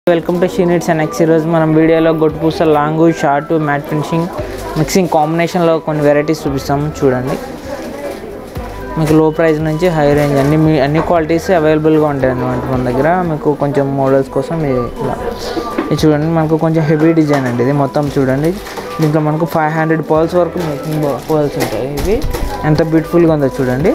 welcome to she needs and x ఈరోజు మనం వీడియోలో గొట్టుపూస long short matte finishing mixing కాంబినేషన్లో కొన్ని వెరైటీస్ చూపిస్తాము చూడండి మీకు లో ప్రైస్ నుంచి హై రేంజ్ అన్ని మీ అన్ని క్వాలిటీస్ అవైలబుల్గా ఉంటాయి అన్నమాట మన దగ్గర మీకు కొంచెం మోడల్స్ కోసం ఇది ఇలా ఇది చూడండి మనకు కొంచెం హెవీ డిజైన్ అండి ఇది మొత్తం చూడండి దీంట్లో మనకు ఫైవ్ హండ్రెడ్ పర్ల్స్ వరకు మేకింగ్ పర్ల్స్ ఉంటాయి ఇవి ఎంత బ్యూటిఫుల్గా ఉందో చూడండి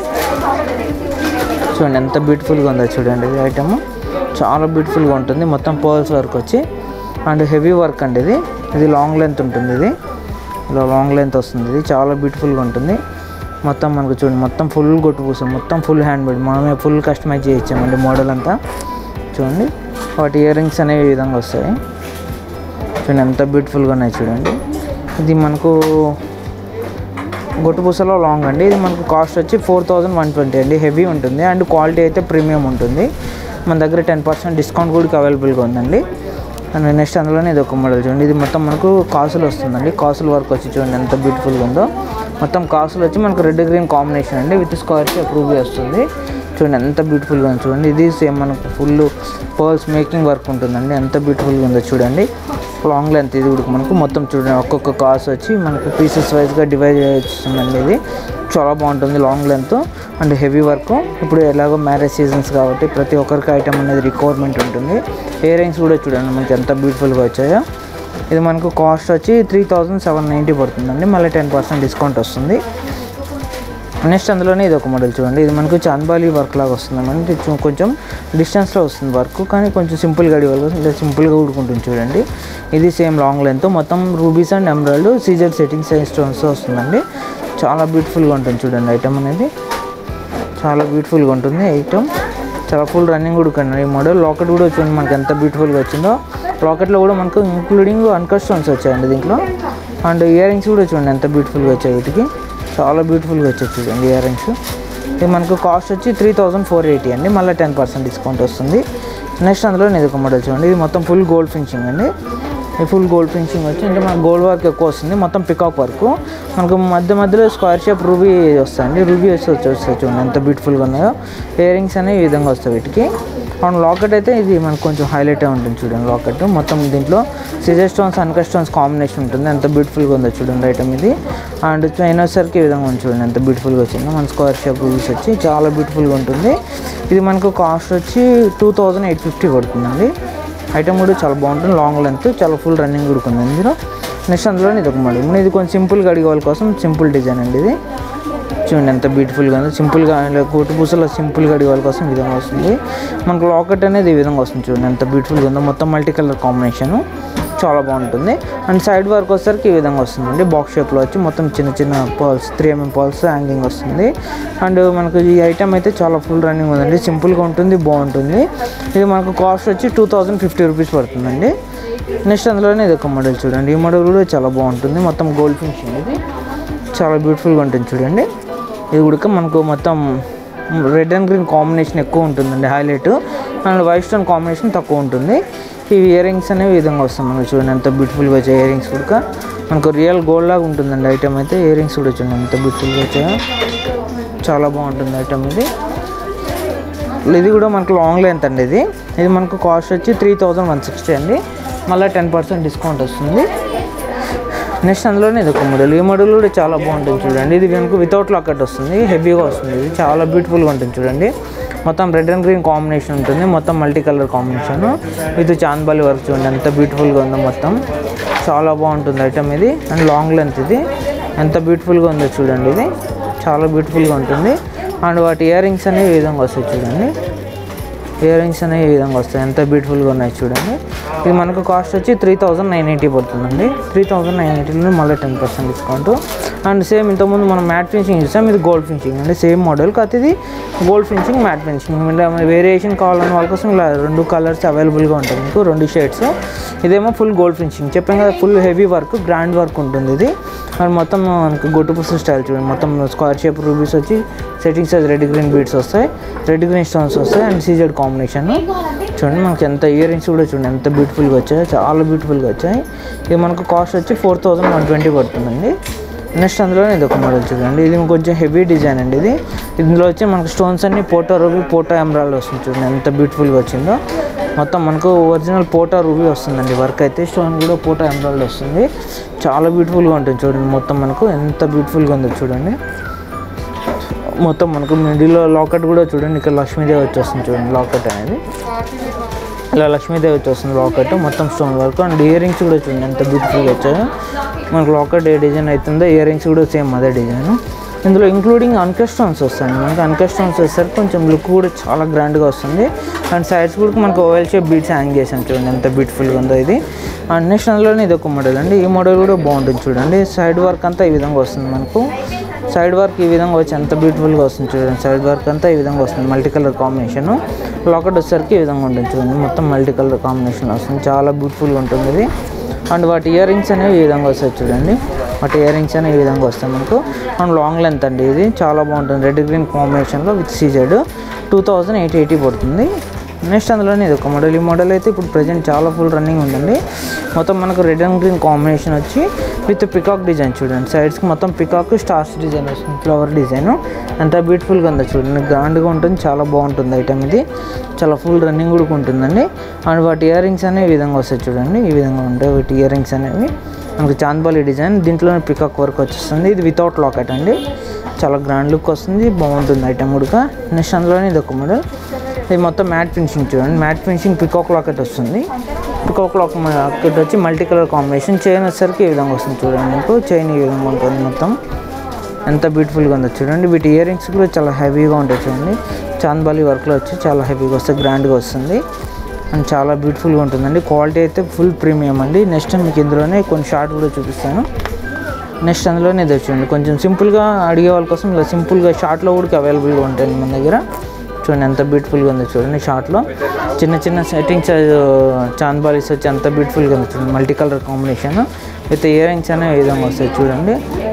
చూడండి ఎంత బ్యూటిఫుల్గా ఉందో చూడండి ఇది ఐటమ్ చాలా బ్యూటిఫుల్గా ఉంటుంది మొత్తం పర్ల్స్ వర్క్ వచ్చి అండ్ హెవీ వర్క్ అండి ఇది ఇది లాంగ్ లెంత్ ఉంటుంది ఇది ఇలా లాంగ్ లెంత్ వస్తుంది ఇది చాలా బ్యూటిఫుల్గా ఉంటుంది మొత్తం మనకు చూడండి మొత్తం ఫుల్ కొట్టు పూసాం మొత్తం ఫుల్ హ్యాండ్ మేడ్ మనమే ఫుల్ కస్టమైజ్ చేయించామండి మోడల్ అంతా చూడండి వాటి ఇయర్ రింగ్స్ అనేవి ఈ విధంగా వస్తాయి చూడండి ఎంత బ్యూటిఫుల్గా ఉన్నాయి చూడండి ఇది మనకు గొట్టుపూసలో లాంగ్ అండి ఇది మనకు కాస్ట్ వచ్చి ఫోర్ థౌజండ్ వన్ ట్వంటీ అండి హెవీ ఉంటుంది అండ్ క్వాలిటీ అయితే ప్రీమియం ఉంటుంది మన దగ్గర టెన్ పర్సెంట్ డిస్కౌంట్ కూడా అవైలబుల్గా ఉందండి అండ్ నెక్స్ట్ అందులోనే ఇది ఒక మోడల్ చూడండి ఇది మొత్తం మనకు కాసులు వస్తుందండి కాసులు వర్క్ వచ్చి చూడండి ఎంత బ్యూటిఫుల్గా ఉందో మొత్తం కాసులు వచ్చి మనకు రెడ్ గ్రీన్ కాంబినేషన్ అండి విత్ స్క్వేర్ షేప్ రూబీ వస్తుంది చూడండి ఎంత బ్యూటిఫుల్గా ఉంది చూడండి ఇది సేమ్ మనకు ఫుల్ పర్ల్స్ మేకింగ్ వర్క్ ఉంటుందండి ఎంత బ్యూటిఫుల్గా ఉందో చూడండి లాంగ్ లెంత్ ఇది కూడా మనకు మొత్తం చూడండి ఒక్కొక్క కాస్ వచ్చి మనకు పీసెస్ వైజ్గా డివైడ్ చేస్తుందండి ఇది చాలా బాగుంటుంది long length and heavy work ఇప్పుడు ఎలాగో మ్యారేజ్ సీజన్స్ కాబట్టి ప్రతి ఒక్కరికి ఐటమ్ అనేది రిక్వైర్మెంట్ ఉంటుంది ఇయర్ రింగ్స్ కూడా చూడండి మనకి ఎంత బ్యూటిఫుల్గా వచ్చాయో ఇది మనకు కాస్ట్ వచ్చి త్రీ థౌజండ్ సెవెన్ నైంటీ పడుతుందండి మళ్ళీ టెన్ పర్సెంట్ డిస్కౌంట్ వస్తుంది నెక్స్ట్ అందులోనే ఇది ఒక మోడల్ చూడండి ఇది మనకు చాంద్బాలి వర్క్ లాగా వస్తుంది మనకి చూ- కొంచెం డిస్టెన్స్లో వస్తుంది వర్క్ కానీ కొంచెం సింపుల్గా అడిగే కోసం ఇలా సింపుల్గా ఊడుకుంటుంది చూడండి ఇది సేమ్ లాంగ్ లెంత్ మొత్తం rubies and emerald CZ settings stones వస్తుందండి చాలా బ్యూటిఫుల్గా ఉంటుంది చూడండి ఐటమ్ అనేది చాలా బ్యూటిఫుల్గా ఉంటుంది ఐటమ్ చాలా ఫుల్ రన్నింగ్ కూడా కన్నా ఈ మోడల్ లాకెట్ కూడా చూడండి మనకి ఎంత బ్యూటిఫుల్గా వచ్చిందో లాకెట్లో కూడా మనకు ఇంక్లూడింగ్ అన్కట్ స్టోన్స్ వచ్చాయండి దీంట్లో అండ్ ఇయర్ రింగ్స్ కూడా చూడండి ఎంత బ్యూటిఫుల్గా వచ్చాయి వీటికి చాలా బ్యూటిఫుల్గా వచ్చాయి చూడండి ఇయర్ రింగ్స్ ఇది మనకు కాస్ట్ వచ్చి త్రీ థౌజండ్ ఫోర్ ఎయిటీ అండి మళ్ళీ టెన్ పర్సెంట్ డిస్కౌంట్ వస్తుంది నెక్స్ట్ అందులో ఇది ఒక మోడల్ చూడండి ఇది మొత్తం ఫుల్ గోల్డ్ ఫినిషింగ్ అండి ఈ ఫుల్ గోల్డ్ ఫినిషింగ్ వచ్చి అంటే మనకు గోల్డ్ వర్క్ ఎక్కువ వస్తుంది మొత్తం పికాక్ వర్క్ మనకు మధ్య మధ్యలో స్క్వేర్ షేప్ రూబీ వస్తాయండి రూబీ వచ్చి వచ్చి వస్తాయి చూడండి ఎంత బ్యూటిఫుల్గా ఉన్నాయో ఇయర్ రింగ్స్ అనేవి ఈ విధంగా వస్తాయి వీటికి అండ్ లాకెట్ అయితే ఇది మనకు కొంచెం హైలైట్ ఉంటుంది చూడండి లాకెట్ మొత్తం దీంట్లో CZ stones uncut stones combination ఉంటుంది ఎంత బ్యూటిఫుల్గా ఉందో చూడండి ఐటమ్ ఇది అండ్ చైన్ వచ్చేసరికి ఈ విధంగా ఉంది చూడండి ఎంత బ్యూటిఫుల్గా వచ్చిందో మన స్క్వేర్ షేప్ రూబీస్ వచ్చి చాలా బ్యూటిఫుల్గా ఉంటుంది ఇది మనకు కాస్ట్ వచ్చి టూ థౌజండ్ ఎయిట్ ఫిఫ్టీ పడుతుందండి ఐటమ్ కూడా చాలా బాగుంటుంది లాంగ్ లెంత్ చాలా ఫుల్ రన్నింగ్ కూడా ఉంది ఇందులో నెక్స్ట్ అందులో ఇది ఒక మోడల్ ఇది కొంచెం సింపుల్గా అడిగే వాళ్ళ కోసం సింపుల్ డిజైన్ అండి ఇది చూడండి ఎంత బ్యూటిఫుల్గా ఉందో సింపుల్గా కోటి పూసలో సింపుల్గా అడిగే వాళ్ళ కోసం ఈ విధంగా వస్తుంది మనకు లాకెట్ అనేది ఈ విధంగా వస్తుంది చూడండి ఎంత బ్యూటిఫుల్గా ఉందో మొత్తం మల్టీ కలర్ కాంబినేషన్ చాలా బాగుంటుంది అండ్ సైడ్ వర్క్ వచ్చేసరికి ఈ విధంగా వస్తుందండి బాక్స్ షేప్లో వచ్చి మొత్తం చిన్న చిన్న pearls three mm pearls hanging వస్తుంది అండ్ మనకు ఈ ఐటమ్ అయితే చాలా ఫుల్ రన్నింగ్ ఉందండి సింపుల్గా ఉంటుంది బాగుంటుంది ఇది మనకు కాస్ట్ వచ్చి టూ థౌజండ్ ఫిఫ్టీ రూపీస్ పడుతుందండి నెక్స్ట్ అందులోనే ఇది ఒక మోడల్ చూడండి ఈ మోడల్ కూడా చాలా బాగుంటుంది మొత్తం గోల్డ్ ఫినిషింగ్ ఇది చాలా బ్యూటిఫుల్గా ఉంటుంది చూడండి ఇది కూడా మనకు మొత్తం రెడ్ అండ్ గ్రీన్ కాంబినేషన్ ఎక్కువ ఉంటుందండి highlight and white stone combination తక్కువ ఉంటుంది ఈ ఇయర్ రింగ్స్ అనేవి ఈ విధంగా వస్తాయి మనకు చూడండి ఎంత బ్యూటిఫుల్గా వచ్చాయి ఇయర్ రింగ్స్ కూడా మనకు రియల్ గోల్డ్ లాగా ఉంటుందండి ఐటమ్ అయితే ఇయర్ రింగ్స్ కూడా చూడండి ఎంత బ్యూటిఫుల్గా వచ్చాయో చాలా బాగుంటుంది ఐటమ్ ఇది ఇది కూడా మనకు లాంగ్ లెంత్ అండి ఇది ఇది మనకు కాస్ట్ వచ్చి త్రీ థౌజండ్ వన్ సిక్స్టీ అండి మళ్ళీ టెన్ పర్సెంట్ డిస్కౌంట్ వస్తుంది నెక్స్ట్ అందులోనే ఇది ఒక మోడల్ ఈ మోడల్ కూడా చాలా బాగుంటుంది చూడండి ఇది కనుక వితౌట్ లాకెట్ వస్తుంది హెవీగా వస్తుంది ఇది చాలా బ్యూటిఫుల్గా ఉంటుంది చూడండి మొత్తం రెడ్ అండ్ గ్రీన్ కాంబినేషన్ ఉంటుంది మొత్తం multi colour combination with chandbali work చూడండి ఎంత బ్యూటిఫుల్గా ఉందో మొత్తం చాలా బాగుంటుంది ఐటమ్ ఇది అండ్ లాంగ్ లెంత్ ఇది ఎంత బ్యూటిఫుల్గా ఉందో చూడండి ఇది చాలా బ్యూటిఫుల్గా ఉంటుంది అండ్ వాటి ఇయర్ రింగ్స్ అనేవి ఈ విధంగా వస్తాయి చూడండి ఇయర్ రింగ్స్ అనేవి ఈ విధంగా వస్తాయి ఎంత బ్యూటిఫుల్గా ఉన్నాయి చూడండి ఇది మనకు కాస్ట్ వచ్చి త్రీ థౌజండ్ నైన్ ఎయిటీ పడుతుందండి త్రీ థౌజండ్ నైన్ ఎయిటీలో మళ్ళీ ten percent discount and same ఇంతకుముందు మనం మ్యాట్ ఫినిషింగ్ చూసాం ఇది గోల్డ్ ఫినిషింగ్ అండి సేమ్ మోడల్ కాకపోతే ఇది గోల్డ్ ఫినిషింగ్ మ్యాట్ ఫినిషింగ్ ఇలా వేరియేషన్ కావాలన్న వాళ్ళ కోసం ఇలా రెండు కలర్స్ అవైలబుల్గా ఉంటాయి మీకు రెండు షేడ్స్ ఇదేమో ఫుల్ గోల్డ్ ఫినిషింగ్ చెప్పాం కదా full heavy work grand work ఉంటుంది ఇది అండ్ మొత్తం మనకి గొట్టు పుస్తు స్టైల్ చూడండి మొత్తం స్క్వేర్ షేప్ రూబీస్ వచ్చి సెట్టింగ్స్ అది రెడ్ గ్రీన్ బీడ్స్ వస్తాయి రెడ్ గ్రీన్ స్టోన్స్ వస్తాయి అండ్ సీజెడ్ కాంబినేషన్ చూడండి మనకి ఎంత ఇయర్ రింగ్స్ కూడా చూడండి ఎంత బ్యూటిఫుల్గా వచ్చాయి చాలా బ్యూటిఫుల్గా వచ్చాయి ఇది మనకు కాస్ట్ వచ్చి ఫోర్ థౌజండ్ వన్ ట్వంటీ పడుతుందండి నెక్స్ట్ అందులో ఇది ఒక మోడల్ చూడండి ఇది కొంచెం హెవీ డిజైన్ అండి ఇది ఇందులో వచ్చి మనకు స్టోన్స్ అన్ని పోటో రూబీ పోటో ఎమరాల్డ్ వస్తుంది చూడండి ఎంత బ్యూటిఫుల్గా వచ్చిందో మొత్తం మనకు ఒరిజినల్ పోటా రూబీ వస్తుందండి వర్క్ అయితే స్టోన్ కూడా పోటా ఎంబ్రాయిడ్ వస్తుంది చాలా బ్యూటిఫుల్గా ఉంటుంది చూడండి మొత్తం మనకు ఎంత బ్యూటిఫుల్గా ఉందో చూడండి మొత్తం మనకు మిడిల్లో లాకెట్ కూడా చూడండి ఇక్కడ లక్ష్మీదేవి వచ్చేస్తుంది చూడండి లాకెట్ అనేది ఇలా లక్ష్మీదేవి వచ్చేస్తుంది లాకెట్ మొత్తం stone work and earrings కూడా చూడండి ఎంత బ్యూటిఫుల్గా వచ్చాయో మనకు లాకెట్ ఏ డిజైన్ అవుతుందో ఇయర్ రింగ్స్ కూడా సేమ్ అదే డిజైన్ ఇందులో ఇంక్లూడింగ్ అన్కట్ స్టోన్స్ వస్తాయండి మనకి అన్కట్ స్టోన్స్ వచ్చేసరికి కొంచెం లుక్ కూడా చాలా గ్రాండ్గా వస్తుంది అండ్ సైడ్స్ కూడా మనకు ఓవెల్ షేప్ బీట్స్ హ్యాంగ్ చేసాం చూడండి ఎంత బ్యూటిఫుల్గా ఉందో ఇది అండ్ నెక్స్ట్ అందులోనే ఇది ఒక మోడల్ అండి ఈ మోడల్ కూడా బాగుంటుంది చూడండి సైడ్ వర్క్ అంతా ఈ విధంగా వస్తుంది మనకు సైడ్ వర్క్ ఈ విధంగా వచ్చి ఎంత బ్యూటిఫుల్గా వస్తుంది చూడండి సైడ్ వర్క్ అంతా ఈ విధంగా వస్తుంది మల్టీ కలర్ కాంబినేషన్ లాకెట్ వచ్చేసరికి ఈ విధంగా ఉంటుంది చూడండి మొత్తం మల్టీ కలర్ కాంబినేషన్ వస్తుంది చాలా బ్యూటిఫుల్గా ఉంటుంది ఇది అండ్ వాటి ఇయర్ రింగ్స్ అనేవి ఈ విధంగా వస్తాయి చూడండి వాటి ఇయర్ రింగ్స్ అనేవి ఈ విధంగా వస్తాయి మనకు అండ్ లాంగ్ లెంత్ అండి ఇది చాలా బాగుంటుంది రెడ్ గ్రీన్ కాంబినేషన్లో with CZ two thousand eight eighty పడుతుంది నెక్స్ట్ అందులోనే ఇది ఒక మోడల్ ఈ మోడల్ అయితే ఇప్పుడు ప్రజెంట్ చాలా ఫుల్ రన్నింగ్ ఉందండి మొత్తం మనకు రెడ్ అండ్ గ్రీన్ కాంబినేషన్ వచ్చి విత్ పికాక్ డిజైన్ చూడండి సైడ్స్కి మొత్తం పికాక్ స్టార్స్ డిజైన్ వస్తుంది ఫ్లవర్ డిజైన్ ఎంత బ్యూటిఫుల్గా ఉందో చూడండి గ్రాండ్గా ఉంటుంది చాలా బాగుంటుంది ఐటమ్ ఇది చాలా ఫుల్ రన్నింగ్ కూడా ఉంటుందండి అండ్ వాటి ఇయర్ రింగ్స్ అనేవి ఈ విధంగా వస్తాయి చూడండి ఈ విధంగా ఉంటాయి వాటి ఇయర్ రింగ్స్ అనేవి మనకు చాంద్బాలి డిజైన్ దీంట్లో పికాక్ వర్క్ వచ్చేస్తుంది ఇది వితౌట్ లాకెట్ అండి చాలా గ్రాండ్ లుక్ వస్తుంది బాగుంటుంది ఐటమ్ కూడా నెక్స్ట్ అందులోనే ఇది ఒక మోడల్ ఇది మొత్తం మ్యాట్ ఫినిషింగ్ చూడండి మ్యాట్ ఫినిషింగ్ పికాక్ లాకెట్ వస్తుంది పికాక్ లాకెట్ వచ్చి మల్టీ కలర్ కాంబినేషన్ చైన్ వచ్చేసరికి ఈ విధంగా వస్తుంది చూడండి మీకు చైన్ ఈ విధంగా ఉంటుంది మొత్తం ఎంత బ్యూటిఫుల్గా ఉందో చూడండి వీటి ఇయర్ రింగ్స్ కూడా చాలా హెవీగా ఉంటాయి చూడండి చాంద్బాలి వర్క్లో వచ్చి చాలా హెవీగా వస్తుంది గ్రాండ్గా వస్తుంది అండ్ చాలా బ్యూటిఫుల్గా ఉంటుందండి క్వాలిటీ అయితే ఫుల్ ప్రీమియం అండి నెక్స్ట్ మీకు ఇందులోనే కొన్ని షార్ట్ కూడా చూపిస్తాను నెక్స్ట్ అందులోనే ఇది చూడండి కొంచెం సింపుల్గా అడిగే వాళ్ళ కోసం ఇలా సింపుల్గా షార్ట్లో కూడా అవైలబుల్గా ఉంటాయండి మన దగ్గర చూడండి ఎంత బ్యూటిఫుల్గా ఉందో చూడండి షార్ట్లో చిన్న చిన్న సెట్టింగ్స్ చాంద్బాలీస్ వచ్చి ఎంత బ్యూటిఫుల్గా ఉంది చూడండి multi colour combination with earrings అనేవి ఈ విధంగా వస్తాయి చూడండి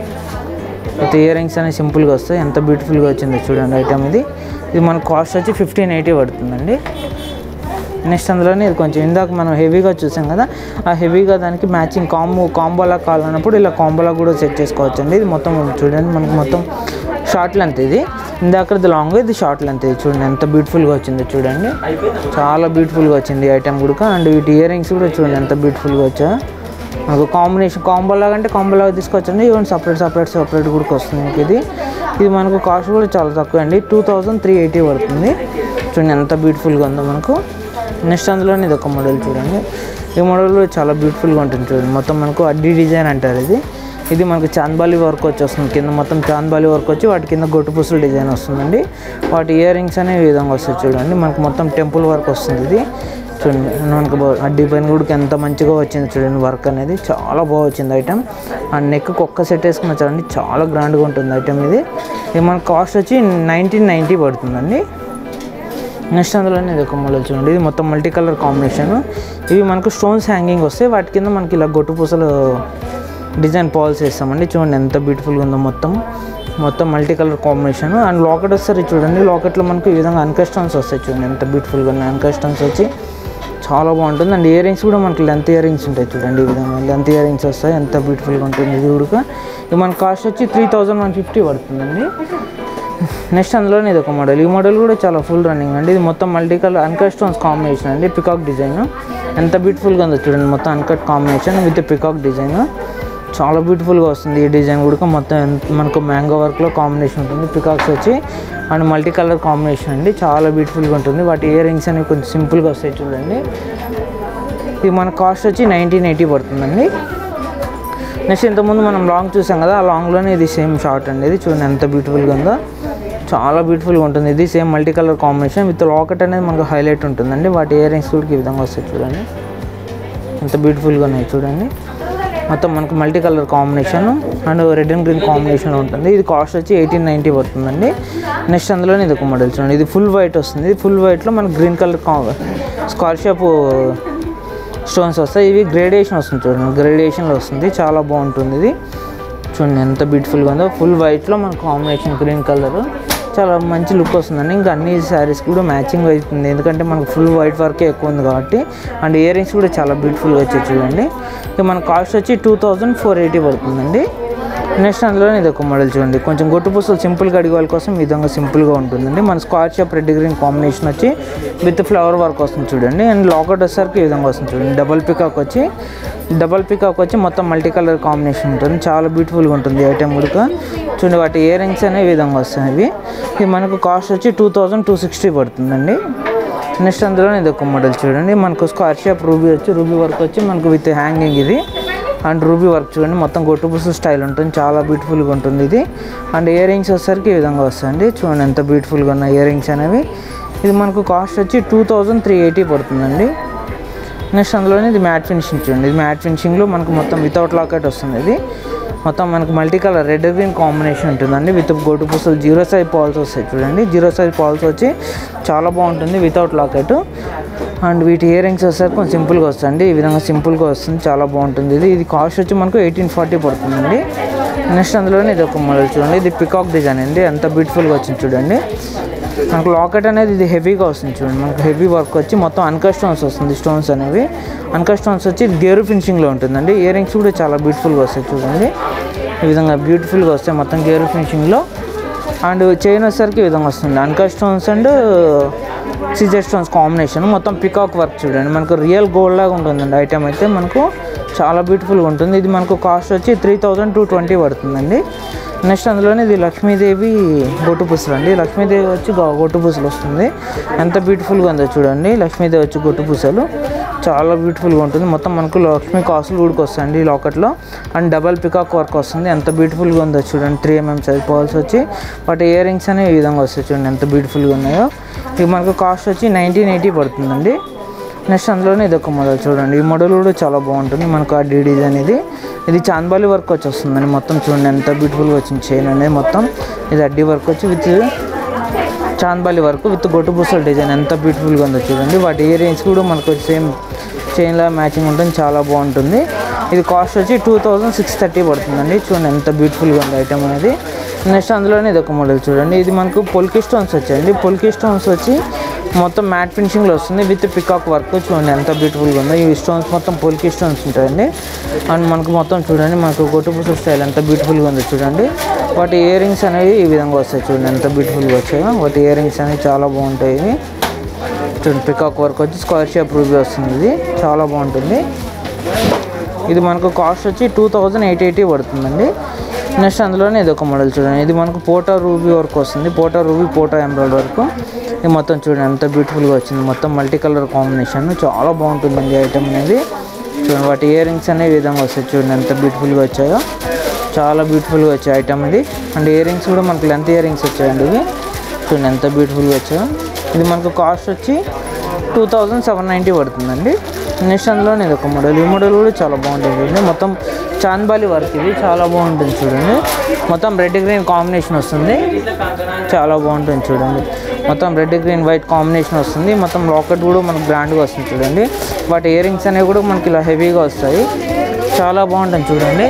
విత్ ఇయర్ రింగ్స్ అనేవి సింపుల్గా వస్తాయి ఎంత బ్యూటిఫుల్గా వచ్చిందో చూడండి ఐటమ్ ఇది ఇది మన కాస్ట్ వచ్చి ఫిఫ్టీన్ ఎయిటీ పడుతుందండి నెక్స్ట్ అందులోనే ఇది కొంచెం ఇందాక మనం హెవీగా చూసాం కదా ఆ హెవీగా దానికి మ్యాచింగ్ కాంబో కాంబోలా కావాలన్నప్పుడు ఇలా కాంబోలా కూడా సెట్ చేసుకోవచ్చు అండి ఇది మొత్తం చూడండి మనకి మొత్తం షార్ట్ లెంత్ ఇది ఇందాకది లాంగ్ ఇది షార్ట్ లెంత్ ఇది చూడండి ఎంత బ్యూటిఫుల్గా వచ్చిందో చూడండి చాలా బ్యూటిఫుల్గా వచ్చింది ఈ ఐటమ్ కూడా అండ్ వీటి ఇయర్ రింగ్స్ కూడా చూడండి ఎంత బ్యూటిఫుల్గా వచ్చా మనకు కాంబినేషన్ కాంబో లాగా అంటే కాంబో లాగా తీసుకోవచ్చండి ఈవెన్ సపరేట్ సపరేట్ సపరేట్ కూడా వస్తుంది మీకు ఇది ఇది మనకు కాస్ట్ కూడా చాలా తక్కువ అండి టూ థౌజండ్ త్రీ ఎయిటీ పడుతుంది చూడండి ఎంత బ్యూటిఫుల్గా ఉందో మనకు నెక్స్ట్ అందులోనే ఇది ఒక మోడల్ చూడండి ఈ మోడల్ కూడా చాలా బ్యూటిఫుల్గా ఉంటుంది చూడండి మొత్తం మనకు అడ్డీ డిజైన్ అంటారు ఇది ఇది మనకు చాంద్బాలి వర్క్ వచ్చి వస్తుంది కింద మొత్తం చాంద్బాలి వర్క్ వచ్చి వాటి కింద గొట్టు పుసులు డిజైన్ వస్తుందండి వాటి ఇయర్ రింగ్స్ అనేవి ఈ విధంగా వస్తాయి చూడండి మనకు మొత్తం టెంపుల్ వర్క్ వస్తుంది ఇది చూడండి మనకు బా- అడ్డీ పైన కూడా ఎంత మంచిగా వచ్చింది చూడండి వర్క్ అనేది చాలా బాగా వచ్చింది ఐటమ్ ఆ నెక్కి ఒక్క సెట్ వేసుకున్న చూడండి చాలా గ్రాండ్గా ఉంటుంది ఐటమ్ ఇది ఇది మన కాస్ట్ వచ్చి నైన్టీన్ నైంటీ పడుతుందండి నెక్స్ట్ అందులోనే ఇది ఒక మోడల్ చూడండి ఇది మొత్తం మల్టీ కలర్ కాంబినేషన్ ఇవి మనకు స్టోన్స్ హ్యాంగింగ్ వస్తాయి వాటి కింద మనకి ఇలా గొట్టు పూసలు డిజైన్ పాల్స్ వేస్తామండి చూడండి ఎంత బ్యూటిఫుల్గా ఉందో మొత్తం మొత్తం multi colour combination and locket వస్తారు చూడండి లాకెట్లో మనకు ఈ విధంగా అన్కట్ స్టోన్స్ వస్తాయి చూడండి ఎంత బ్యూటిఫుల్గా ఉన్నాయి అన్కట్ స్టోన్స్ వచ్చి చాలా బాగుంటుంది అండ్ ఇయర్ రింగ్స్ కూడా మనకి లెంత్ ఇయర్ రింగ్స్ ఉంటాయి చూడండి ఈ విధంగా లెంత్ ఇయర్ రింగ్స్ వస్తాయి ఎంత బ్యూటిఫుల్గా ఉంటుంది ఇది కూడా ఇది మన కాస్ట్ వచ్చి త్రీ థౌజండ్ వన్ ఫిఫ్టీ పడుతుందండి నెక్స్ట్ అందులోనే ఇది ఒక మోడల్ ఈ మోడల్ కూడా చాలా ఫుల్ రన్నింగ్ అండి ఇది మొత్తం multi colour uncut stones combination అండి పికాక్ డిజైన్ ఎంత బ్యూటిఫుల్గా ఉందో చూడండి మొత్తం uncut combination with peacock design చాలా బ్యూటిఫుల్గా వస్తుంది ఈ డిజైన్ కూడా మొత్తం ఎంత- మనకు మ్యాంగో వర్క్లో కాంబినేషన్ ఉంటుంది పికాక్స్ వచ్చి అండ్ మల్టీ కలర్ కాంబినేషన్ అండి చాలా బ్యూటిఫుల్గా ఉంటుంది వాటి ఇయర్ రింగ్స్ అనేవి కొంచెం సింపుల్గా వస్తాయి చూడండి ఇది మన కాస్ట్ వచ్చి నైన్టీన్ ఎయిటీ పడుతుందండి నెక్స్ట్ ఇంతకుముందు మనం లాంగ్ చూసాం కదా ఆ లాంగ్లోనే ఇది సేమ్ షార్ట్ అండి ఇది చూడండి ఎంత బ్యూటిఫుల్గా ఉందో చాలా బ్యూటిఫుల్గా ఉంటుంది ఇది same multi colour combination with locket అనేది మనకు హైలైట్ ఉంటుందండి వాటి ఇయర్ రింగ్స్ కూడా ఈ విధంగా వస్తాయి చూడండి ఎంత బ్యూటిఫుల్గా ఉన్నాయి చూడండి మొత్తం మనకు multi colour combination and red and green combination ఉంటుంది ఇది కాస్ట్ వచ్చి ఎయిటీన్ నైంటీ పడుతుందండి నెక్స్ట్ అందులోనే ఇది ఒక మోడల్ చూడండి ఇది ఫుల్ వైట్ వస్తుంది ఫుల్ వైట్లో మనకు green colour square shape stones వస్తాయి ఇవి గ్రేడేషన్ వస్తుంది చూడండి గ్రేడేషన్లో వస్తుంది చాలా బాగుంటుంది ఇది చూడండి ఎంత బ్యూటిఫుల్గా ఉందో ఫుల్ వైట్లో మన కాంబినేషన్ గ్రీన్ కలర్ చాలా మంచి లుక్ వస్తుందండి ఇంకా అన్ని శారీస్ కూడా మ్యాచింగ్ అవుతుంది ఎందుకంటే మనకు ఫుల్ వైట్ వర్కే ఎక్కువ ఉంది కాబట్టి అండ్ ఇయర్ రింగ్స్ కూడా చాలా బ్యూటిఫుల్గా వచ్చాయి చూడండి ఇక మన కాస్ట్ వచ్చి టూ థౌజండ్ ఫోర్ ఎయిటీ పడుతుందండి నెక్స్ట్ అందులోనే ఇది ఒక మోడల్ చూడండి కొంచెం గొట్టు పూసలు సింపుల్గా అడిగే వాళ్ళ కోసం ఈ విధంగా సింపుల్గా ఉంటుందండి మన square shape red green combination వచ్చి విత్ ఫ్లవర్ వర్క్ వస్తుంది చూడండి అండ్ లాకెట్ వచ్చేసరికి ఈ విధంగా వస్తుంది చూడండి డబల్ పికాక్ వచ్చి డబల్ పికాక్ వచ్చి మొత్తం మల్టీ కలర్ కాంబినేషన్ ఉంటుంది చాలా బ్యూటిఫుల్గా ఉంటుంది ఐటమ్ ఉడక చూడండి వాటి ఇయర్ రింగ్స్ అనేవి ఈ విధంగా వస్తాయి ఇవి ఇది మనకు కాస్ట్ వచ్చి టూ థౌజండ్ టూ సిక్స్టీ పడుతుందండి నెక్స్ట్ అందులో ఇది ఒక మోడల్ చూడండి మనకు స్క్వార్ షేప్ రూబీ వచ్చి రూబీ వర్క్ వచ్చి మనకు విత్ హ్యాంగింగ్ ఇది అండ్ రూబీ వర్క్ చూడండి మొత్తం గొట్టుబుసు స్టైల్ ఉంటుంది చాలా బ్యూటిఫుల్గా ఉంటుంది ఇది అండ్ ఇయర్ రింగ్స్ వచ్చేసరికి ఈ విధంగా వస్తాయండి చూడండి ఎంత బ్యూటిఫుల్గా ఉన్న ఇయర్ రింగ్స్ అనేవి ఇది మనకు కాస్ట్ వచ్చి టూ థౌజండ్ త్రీ ఎయిటీ పడుతుందండి నెక్స్ట్ అందులోనే ఇది మ్యాట్ ఫినిషింగ్ చూడండి ఇది మ్యాట్ ఫినిషింగ్లో మనకు మొత్తం వితౌట్ లాకెట్ వస్తుంది ఇది మొత్తం మనకు multi colour red green combination ఉంటుందండి విత్ గోటు పూసలు జీరో సైజ్ పాల్స్ వస్తాయి చూడండి జీరో సైజ్ పాల్స్ వచ్చి చాలా బాగుంటుంది వితౌట్ లాకెట్ అండ్ వీటి ఇయర్ రింగ్స్ వచ్చేసరికి కొంచెం సింపుల్గా వస్తుంది ఈ విధంగా సింపుల్గా వస్తుంది చాలా బాగుంటుంది ఇది ఇది కాస్ట్ వచ్చి మనకు ఎయిటీన్ ఫార్టీ పడుతుందండి నెక్స్ట్ అందులోనే ఇది ఒక మోడల్ చూడండి ఇది పికాక్ డిజైన్ అండి ఎంత బ్యూటిఫుల్గా వచ్చింది చూడండి మనకు లాకెట్ అనేది ఇది హెవీగా వస్తుంది చూడండి మనకు హెవీ వర్క్ వచ్చి మొత్తం అన్కట్ స్టోన్స్ వస్తుంది స్టోన్స్ అనేవి అన్కట్ స్టోన్స్ వచ్చి గేరు ఫినిషింగ్లో ఉంటుందండి ఇయర్ రింగ్స్ కూడా చాలా బ్యూటిఫుల్గా వస్తాయి చూడండి ఈ విధంగా బ్యూటిఫుల్గా వస్తాయి మొత్తం గేరు ఫినిషింగ్లో అండ్ చైన్ వచ్చేసరికి ఈ విధంగా వస్తుంది అన్కట్ స్టోన్స్ అండ్ సిజర్ స్టోన్స్ కాంబినేషన్ మొత్తం పికాక్ వర్క్ చూడండి మనకు రియల్ గోల్డ్ లాగా ఉంటుందండి ఐటమ్ అయితే మనకు చాలా బ్యూటిఫుల్గా ఉంటుంది ఇది మనకు కాస్ట్ వచ్చి త్రీ థౌజండ్ టూ ట్వంటీ పడుతుందండి నెక్స్ట్ అందులోనే ఇది లక్ష్మీదేవి గొట్టు పూసలు అండి లక్ష్మీదేవి వచ్చి గొ- గొట్టు పూసలు వస్తుంది ఎంత బ్యూటిఫుల్గా ఉందో చూడండి లక్ష్మీదేవి వచ్చి గొట్టు పూసలు చాలా బ్యూటిఫుల్గా ఉంటుంది మొత్తం మనకు లక్ష్మీ కాసులు ఊడికి వస్తాయండి ఈ లాకెట్లో అండ్ డబల్ పికాక్ వర్క్ వస్తుంది ఎంత బ్యూటిఫుల్గా ఉందో చూడండి త్రీ ఎంఎం సైజ్ పాల్స్ వచ్చి వాటి ఇయర్ రింగ్స్ అనేవి ఈ విధంగా వస్తాయి చూడండి ఎంత బ్యూటిఫుల్గా ఉన్నాయో ఇవి మనకు కాస్ట్ వచ్చి నైన్టీన్ ఎయిటీ పడుతుందండి నెక్స్ట్ అందులోనే ఇది ఒక మోడల్ చూడండి ఈ మోడల్ కూడా చాలా బాగుంటుంది మనకు ఆ డీ డిజైన్ ఇది ఇది చాంద్బాలి వర్క్ వచ్చి వస్తుందండి మొత్తం చూడండి ఎంత బ్యూటిఫుల్గా వచ్చింది చైన్ అనేది మొత్తం ఇది అడ్డీ వర్క్ వచ్చి విత్ చాంద్బాలి వర్క్ విత్ గొట్టు పూసల డిజైన్ ఎంత బ్యూటిఫుల్గా ఉందో చూడండి వాటి ఇయర్ రింగ్స్ కూడా మనకు సేమ్ చైన్లా మ్యాచింగ్ ఉంటుంది చాలా బాగుంటుంది ఇది కాస్ట్ వచ్చి టూ థౌజండ్ సిక్స్ థర్టీ పడుతుందండి చూడండి ఎంత బ్యూటిఫుల్గా ఉంది ఐటమ్ అనేది నెక్స్ట్ అందులోనే ఇది ఒక మోడల్ చూడండి ఇది మనకు పొల్కి స్టోన్స్ వచ్చాయండి పొల్కి స్టోన్స్ వచ్చి మొత్తం మ్యాట్ ఫినిషింగ్లో వస్తుంది విత్ పికాక్ వర్క్ చూడండి ఎంత బ్యూటిఫుల్గా ఉందో ఈ స్టోన్స్ మొత్తం పొల్కి స్టోన్స్ ఉంటాయండి అండ్ మనకు మొత్తం చూడండి మనకు గొట్టుపూస స్టైల్ ఎంత బ్యూటిఫుల్గా ఉందో చూడండి వాటి ఇయర్ రింగ్స్ అనేవి ఈ విధంగా వస్తాయి చూడండి ఎంత బ్యూటిఫుల్గా వచ్చాయో వాటి ఇయర్ రింగ్స్ అనేవి చాలా బాగుంటాయి ఇవి చూడండి పికాక్ వర్క్ వచ్చి స్క్వేర్ షేప్ రూబీ వస్తుంది ఇది చాలా బాగుంటుంది ఇది మనకు కాస్ట్ వచ్చి టూ థౌజండ్ ఎయిట్ ఎయిటీ పడుతుందండి నెక్స్ట్ అందులోనే ఇది ఒక మోడల్ చూడండి ఇది మనకు పోటా రూబీ వర్క్ వస్తుంది పోటా రూబీ పోటా ఎంబ్రాయిడ్ వర్క్ ఇది మొత్తం చూడండి ఎంత బ్యూటిఫుల్గా వచ్చింది మొత్తం మల్టీ కలర్ కాంబినేషన్ చాలా బాగుంటుందండి ఐటమ్ అనేది చూడండి వాటి ఇయర్ రింగ్స్ అనేవి ఈ విధంగా వస్తాయి చూడండి ఎంత బ్యూటిఫుల్గా వచ్చాయో చాలా బ్యూటిఫుల్గా వచ్చాయి ఐటమ్ ఇది అండ్ ఇయర్ రింగ్స్ కూడా మనకు లెంత్ ఇయర్ రింగ్స్ వచ్చాయండి ఇవి చూడండి ఎంత బ్యూటిఫుల్గా వచ్చాయో ఇది మనకు కాస్ట్ వచ్చి టూ థౌజండ్ సెవెన్ నైంటీ పడుతుందండి నెక్స్ట్ అందులోనే ఇది ఒక మోడల్ ఈ మోడల్ కూడా చాలా బాగుంటుంది చూడండి మొత్తం చాంద్బాలి వర్క్ ఇది చాలా బాగుంటుంది చూడండి మొత్తం రెడ్ గ్రీన్ కాంబినేషన్ వస్తుంది చాలా బాగుంటుంది చూడండి మొత్తం రెడ్ గ్రీన్ వైట్ కాంబినేషన్ వస్తుంది మొత్తం లాకెట్ కూడా మనకు బ్రాండ్గా వస్తుంది చూడండి వాటి ఇయర్ రింగ్స్ అనేవి కూడా మనకి ఇలా హెవీగా వస్తాయి చాలా బాగుంటుంది చూడండి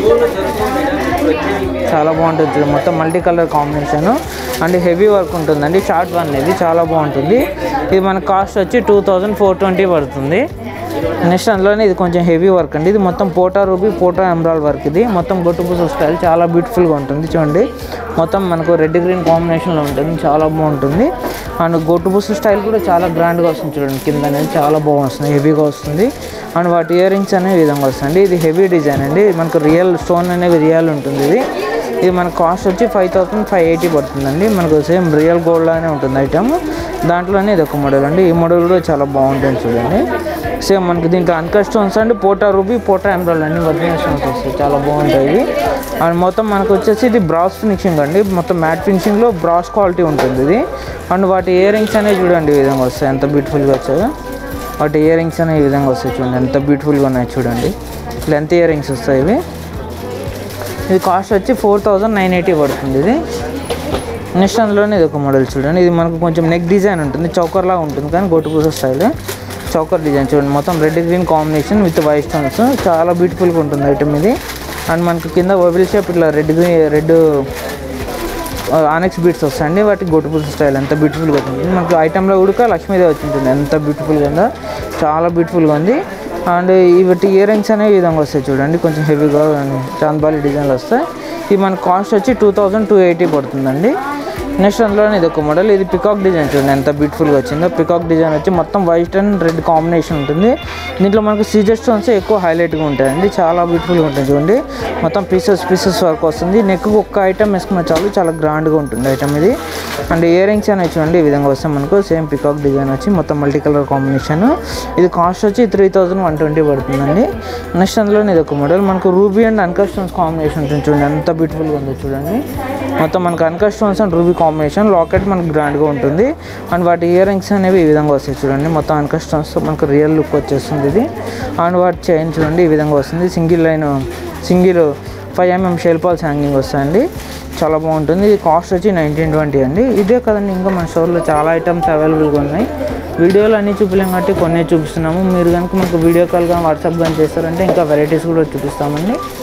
చాలా బాగుంటుంది చూడండి మొత్తం multi colour combination and heavy work ఉంటుందండి షార్ట్ వన్ ఇది చాలా బాగుంటుంది ఇది మన కాస్ట్ వచ్చి టూ థౌజండ్ ఫోర్ ట్వంటీ పడుతుంది నెక్స్ట్ అందులోనే ఇది కొంచెం హెవీ వర్క్ అండి ఇది మొత్తం పోటా రూబీ పోటా ఎంబ్రాయిడ్ వర్క్ ఇది మొత్తం గొట్టుపూస స్టైల్ చాలా బ్యూటిఫుల్గా ఉంటుంది చూడండి మొత్తం మనకు రెడ్ గ్రీన్ కాంబినేషన్లో ఉంటుంది చాలా బాగుంటుంది అండ్ గొట్టుపూస స్టైల్ కూడా చాలా గ్రాండ్గా వస్తుంది చూడండి కింద అనేది చాలా బాగుంటుంది హెవీగా వస్తుంది అండ్ వాటి ఇయర్ రింగ్స్ అనేవి ఈ విధంగా వస్తుంది ఇది హెవీ డిజైన్ అండి మనకు రియల్ స్టోన్ అనేది రియల్ ఉంటుంది ఇది ఇది మన కాస్ట్ వచ్చి ఫైవ్ థౌసండ్ ఫైవ్ ఎయిటీ పడుతుందండి మనకు సేమ్ రియల్ గోల్డ్ లానే ఉంటుంది ఐటమ్ దాంట్లోనే ఇది ఒక మోడల్ అండి ఈ మోడల్ కూడా చాలా బాగుంటుంది చూడండి సేమ్ మనకి దీంట్లో అన్కట్ స్టోన్స్ అండి పోటా రూబీ పోటా ఎంబ్రాయిడ్ అండి ఒరిజినల్ స్టోన్స్ వస్తాయి చాలా బాగుంటాయి ఇవి అండ్ మొత్తం మనకు వచ్చేసి ఇది బ్రాస్ ఫినిషింగ్ అండి మొత్తం మ్యాట్ ఫినిషింగ్లో బ్రాస్ క్వాలిటీ ఉంటుంది ఇది అండ్ వాటి ఇయర్ రింగ్స్ అనేవి చూడండి ఈ విధంగా వస్తాయి ఎంత బ్యూటిఫుల్గా వచ్చాయో వాటి ఇయర్ రింగ్స్ అనేవి ఈ విధంగా వస్తాయి చూడండి ఎంత బ్యూటిఫుల్గా ఉన్నాయి చూడండి లెంత్ ఇయర్ రింగ్స్ వస్తాయి ఇవి ఇది కాస్ట్ వచ్చి ఫోర్ థౌజండ్ నైన్ ఎయిటీ పడుతుంది ఇది నెక్స్ట్ అందులోనే ఇది ఒక మోడల్ చూడండి ఇది మనకు కొంచెం నెక్ డిజైన్ ఉంటుంది చౌకర్ లాగా ఉంటుంది కానీ గొట్టుపూస స్టైల్ చౌకర్ డిజైన్ చూడండి మొత్తం red green combination with white stones చాలా బ్యూటిఫుల్గా ఉంటుంది ఐటమ్ ఇది అండ్ మనకి కింద ఓవిల్ షేప్ ఇట్లా red green red onyx beads వస్తాయండి వాటికి గొట్టుపూస స్టైల్ ఎంత బ్యూటిఫుల్గా ఉంటుంది మనకు ఐటెంలో కూడా లక్ష్మీదేవి వచ్చింటుంది ఎంత బ్యూటిఫుల్గా ఉందో చాలా బ్యూటిఫుల్గా ఉంది అండ్ వీటి ఇయర్ రింగ్స్ అనేవి ఈ విధంగా వస్తాయి చూడండి కొంచెం హెవీగా చాంద్బాలి డిజైన్లు వస్తాయి ఇది మన కాస్ట్ వచ్చి టూ థౌజండ్ టూ ఎయిటీ పడుతుందండి నెక్స్ట్ అందులోనే ఇది ఒక మోడల్ ఇది పికాక్ డిజైన్ చూడండి ఎంత బ్యూటిఫుల్గా వచ్చిందో పికాక్ డిజైన్ వచ్చి మొత్తం వైట్ అండ్ రెడ్ కాంబినేషన్ ఉంటుంది దీంట్లో మనకు సీజర్ స్టోన్స్ ఎక్కువ హైలైట్గా ఉంటాయండి చాలా బ్యూటిఫుల్గా ఉంటుంది చూడండి మొత్తం పీసెస్ పీసెస్ వర్క్ వస్తుంది నెక్ ఒక్క ఐటమ్ వేసుకున్న చాలు చాలా గ్రాండ్గా ఉంటుంది ఐటమ్ ఇది అండ్ ఇయర్ రింగ్స్ అనేవి చూడండి ఈ విధంగా వస్తాయి మనకు సేమ్ పికాక్ డిజైన్ వచ్చి మొత్తం మల్టీ కలర్ కాంబినేషన్ ఇది కాస్ట్ వచ్చి త్రీ థౌజండ్ వన్ ట్వంటీ పడుతుందండి నెక్స్ట్ అందులో ఇది ఒక మోడల్ మనకు ruby and uncut stones combination ఉంటుంది చూడండి ఎంత బ్యూటిఫుల్గా ఉందో చూడండి మొత్తం మనకు uncut stones and ruby combination locket మనకు గ్రాండ్గా ఉంటుంది అండ్ వాటి ఇయర్ రింగ్స్ అనేవి ఈ విధంగా వస్తాయి చూడండి మొత్తం అన్కర్ స్టోన్స్తో మనకు రియల్ లుక్ వచ్చేస్తుంది ఇది అండ్ వాటి చైన్ చూడండి ఈ విధంగా వస్తుంది single line single five MM shell pearls hanging వస్తాయండి చాలా బాగుంటుంది ఇది కాస్ట్ వచ్చి నైన్టీన్ ట్వంటీ అండి ఇదే కదండి ఇంకా మన స్టోర్లో చాలా ఐటమ్స్ అవైలబుల్గా ఉన్నాయి వీడియోలు అన్నీ చూపించలేం కాబట్టి కొన్ని చూపిస్తున్నాము మీరు కనుక మనకు వీడియో కాల్ కానీ వాట్సాప్ కానీ చేస్తారంటే ఇంకా వెరైటీస్ కూడా చూపిస్తామండి